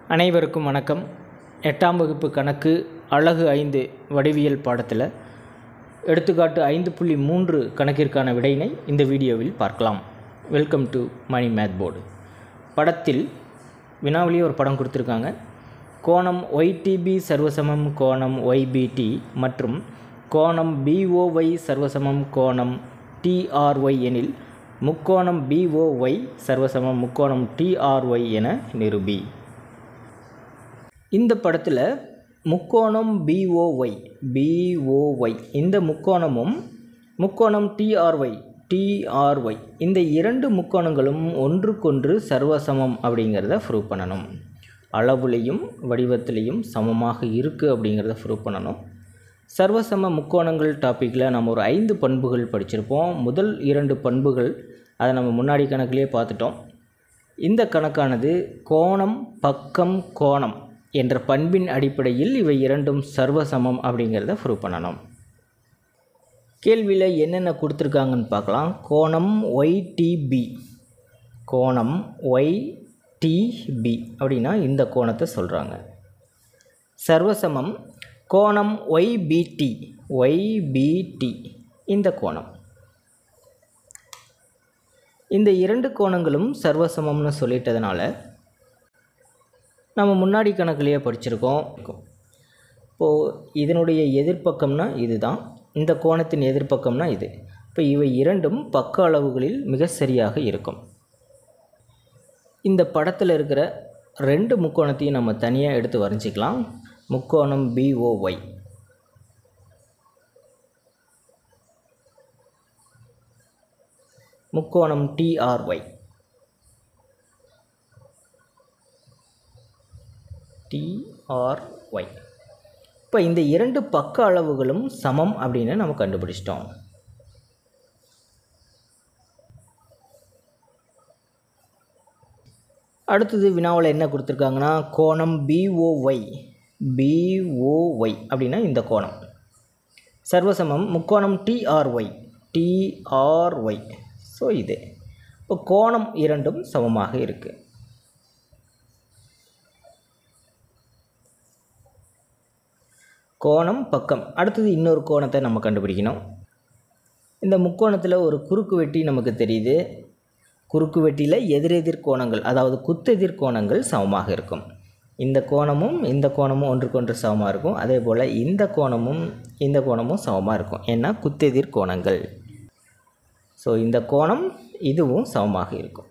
அனைவருக்கும் வணக்கம் எட்டாம் வகுப்பு கணக்கு அழகு ஐந்து வடிவியல் பாடத்தில் எடுத்துக்காட்டு ஐந்து புள்ளி மூன்று கணக்கிற்கான விடையினை இந்த வீடியோவில் பார்க்கலாம் welcome to Mani math board படத்தில் வினாவிலேயே ஒரு படம் கொடுத்துருக்காங்க கோணம் ஒய்டிபி சர்வசமம் கோணம் ஒய்பிடி மற்றும் கோணம் பிஓஒய் சர்வசமம் கோணம் டிஆர்ஒய் எனில் முக்கோணம் பிஓஒய் சர்வசமம் முக்கோணம் டிஆர்ஒய் என நிரூபி இந்த படத்தில் முக்கோணம் பிஓஒய் பிஓஒய் இந்த முக்கோணமும் முக்கோணம் டிஆர்ஒய் டிஆர்ஒய் இந்த இரண்டு முக்கோணங்களும் ஒன்றுக்கொன்று சர்வசமம் அப்படிங்கிறத ப்ரூவ் பண்ணணும் அளவுலேயும் வடிவத்திலையும் சமமாக இருக்குது அப்படிங்கிறத ப்ரூவ் பண்ணணும் சர்வசம முக்கோணங்கள் டாப்பிக்கில் நம்ம ஒரு ஐந்து பண்புகள் படிச்சிருப்போம் முதல் இரண்டு பண்புகள் அதை நம்ம முன்னாடி கணக்கிலே பார்த்துட்டோம் இந்த கணக்கானது கோணம் பக்கம் கோணம் என்ற பண்பின் அடிப்படையில் இவை இரண்டும் சர்வசமம் அப்படிங்கிறத ப்ரூவ் பண்ணணும் கேள்வியில் என்னென்ன கொடுத்துருக்காங்கன்னு பார்க்கலாம் கோணம் ஒய்டிபி கோணம் ஒய்டிபி அப்படின்னா இந்த கோணத்தை சொல்கிறாங்க சர்வசமம் கோணம் ஒய்பிடி ஒய்பிடி இந்த கோணம் இந்த இரண்டு கோணங்களும் சர்வசமம்னு சொல்லிட்டதுனால நம்ம முன்னாடி கணக்குலேயே படிச்சிருக்கோம் இப்போது இதனுடைய எதிர்ப்பக்கம்னா இதுதான் இந்த கோணத்தின் எதிர்ப்பக்கம்னா இது இப்போ இவை இரண்டும் பக்க அளவுகளில் மிக சரியாக இருக்கும் இந்த படத்தில் இருக்கிற ரெண்டு முக்கோணத்தையும் நம்ம தனியாக எடுத்து வரைஞ்சிக்கலாம் முக்கோணம் பிஓஒய் முக்கோணம் டிஆர்ஒய் டிஆர்ஒய் இப்போ இந்த இரண்டு பக்க அளவுகளும் சமம் அப்படின்னு நம்ம கண்டுபிடிச்சிட்டோம் அடுத்தது வினாவில் என்ன கொடுத்துருக்காங்கன்னா கோணம் பிஓஒய் பிஓஒய் அப்படின்னா இந்த கோணம் சர்வசமம் முக்கோணம் டிஆர்ஒய் டிஆர்ஒய் ஸோ இது இப்போ கோணம் இரண்டும் சமமாக இருக்குது கோணம் பக்கம் அடுத்தது இன்னொரு கோணத்தை நம்ம கண்டுபிடிக்கணும் இந்த முக்கோணத்தில் ஒரு குறுக்கு வெட்டி நமக்கு தெரியுது குறுக்கு வெட்டியில் எதிரெதிர் கோணங்கள் அதாவது குத்தெதிர் கோணங்கள் சமமாக இருக்கும் இந்த கோணமும் இந்த கோணமும் ஒன்றுக்கொன்று சமமாக இருக்கும் அதே போல் இந்த கோணமும் இந்த கோணமும் சமமாக இருக்கும் ஏன்னா குத்தெதிர் கோணங்கள் ஸோ இந்த கோணம் இதுவும் சமமாக இருக்கும்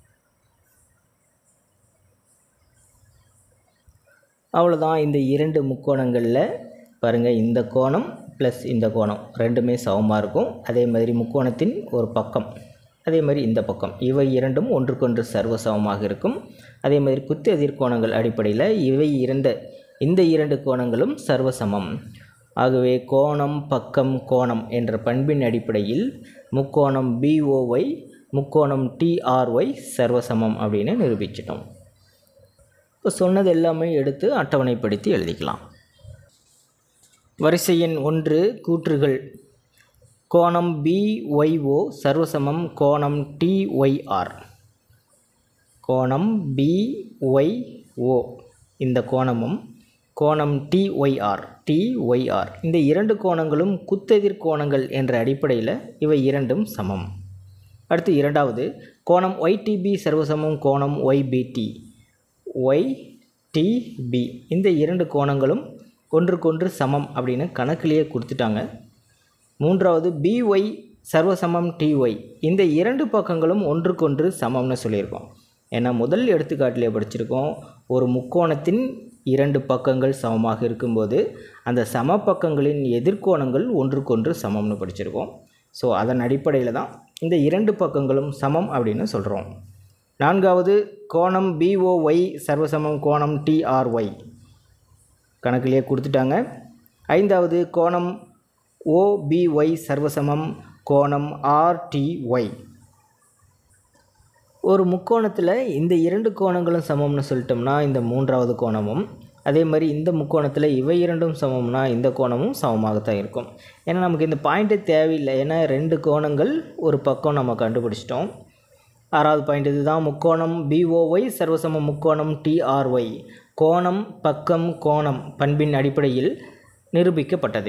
அவ்வளோதான் இந்த இரண்டு முக்கோணங்களில் பாருங்கள் இந்த கோணம் ப்ளஸ் இந்த கோணம் ரெண்டுமே சமமாக இருக்கும் அதே மாதிரி முக்கோணத்தின் ஒரு பக்கம் அதே மாதிரி இந்த பக்கம் இவை இரண்டும் ஒன்றுக்கொன்று சர்வசமமாக இருக்கும் அதே மாதிரி குத்து எதிர்கோணங்கள் அடிப்படையில் இவை இரண்டு இந்த இரண்டு கோணங்களும் சர்வசமம் ஆகவே கோணம் பக்கம் கோணம் என்ற பண்பின் அடிப்படையில் முக்கோணம் பிஓஒய் முக்கோணம் டிஆர்ஒய் சர்வசமம் அப்படின்னு நிரூபிச்சிட்டோம் இப்போ சொன்னது எல்லாமே எடுத்து அட்டவணைப்படுத்தி எழுதிக்கலாம் வரிசை எண் ஒன்று கூற்றுகள் கோணம் பிஒய்ஓ சர்வசமம் கோணம் டிஒய்ஆர் கோணம் பிஒய்ஓ இந்த கோணமும் கோணம் டிஒய்ஆர் டிஒய்ஆர் இந்த இரண்டு கோணங்களும் குத்தெதிர் கோணங்கள் என்ற அடிப்படையில் இவை இரண்டும் சமம் அடுத்து இரண்டாவது கோணம் ஒய்டிபி சர்வசமம் கோணம் ஒய்பிடி ஒய்டிபி இந்த இரண்டு கோணங்களும் ஒன்றுக்கொன்று சமம் அப்படின்னு கணக்கிலேயே கொடுத்துட்டாங்க மூன்றாவது பிஒய் சர்வசமம் டிஒய் இந்த இரண்டு பக்கங்களும் ஒன்றுக்கொன்று சமம்னு சொல்லியிருக்கோம் ஏன்னா முதல் எடுத்துக்காட்டிலே படிச்சிருக்கோம் ஒரு முக்கோணத்தின் இரண்டு பக்கங்கள் சமமாக இருக்கும்போது அந்த சம பக்கங்களின் எதிர்கோணங்கள் ஒன்றுக்கொன்று சமம்னு படிச்சிருக்கோம் ஸோ அதன் அடிப்படையில் தான் இந்த இரண்டு பக்கங்களும் சமம் அப்படின்னு சொல்கிறோம் நான்காவது கோணம் பிஓஒய் சர்வசமம் கோணம் டிஆர்ஒய் கணக்கிலேயே கொடுத்துட்டாங்க ஐந்தாவது கோணம் ஓபிஒய் சர்வசமம் கோணம் ஆர்டிஒய் ஒரு முக்கோணத்தில் இந்த இரண்டு கோணங்களும் சமம்னு சொல்லிட்டோம்னா இந்த மூன்றாவது கோணமும் அதே மாதிரி இந்த முக்கோணத்தில் இவை இரண்டும் சமம்னா இந்த கோணமும் சமமாகத்தான் இருக்கும் ஏன்னா நமக்கு இந்த பாயிண்ட்டே தேவையில்லை ஏன்னா ரெண்டு கோணங்கள் ஒரு பக்கம் நம்ம கண்டுபிடிச்சிட்டோம் ஆறாவது பாயிண்ட் இதுதான் முக்கோணம் பிஓஒய் சர்வசம முக்கோணம் டிஆர்ஒய் கோணம் பக்கம் கோணம் பண்பின் அடிப்படையில் நிரூபிக்கப்பட்டது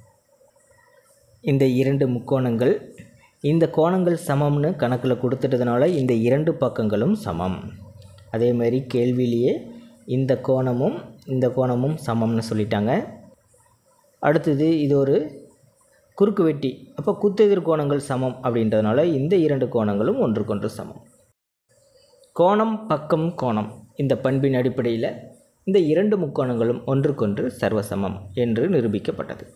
இந்த இரண்டு முக்கோணங்கள் இந்த கோணங்கள் சமம்னு கணக்கில் கொடுத்துட்டதுனால இந்த இரண்டு பக்கங்களும் சமம் அதே மாதிரி கேள்வியிலேயே இந்த கோணமும் இந்த கோணமும் சமம்னு சொல்லிட்டாங்க அடுத்தது இது ஒரு குறுக்கு வெட்டி அப்போ குத்தெதிர் கோணங்கள் சமம் அப்படின்றதுனால இந்த இரண்டு கோணங்களும் ஒன்றுக்கொன்று சமம் கோணம் பக்கம் கோணம் இந்த பண்பின் அடிப்படையில் இந்த இரண்டு முக்கோணங்களும் ஒன்றுக்கொன்று சர்வசமம் என்று நிரூபிக்கப்பட்டது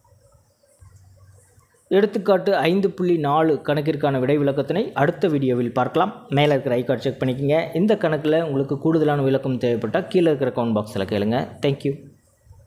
எடுத்துக்காட்டு ஐந்து புள்ளி நாலு கணக்கிற்கான விடை விளக்கத்தினை அடுத்த வீடியோவில் பார்க்கலாம் மேலே இருக்கிற ஐகார்ட் செக் பண்ணிக்கோங்க இந்த கணக்கில் உங்களுக்கு கூடுதலான விளக்கம் தேவைப்பட்டால் கீழே இருக்கிற கவுண்ட் பாக்ஸில் கேளுங்க தேங்க்யூ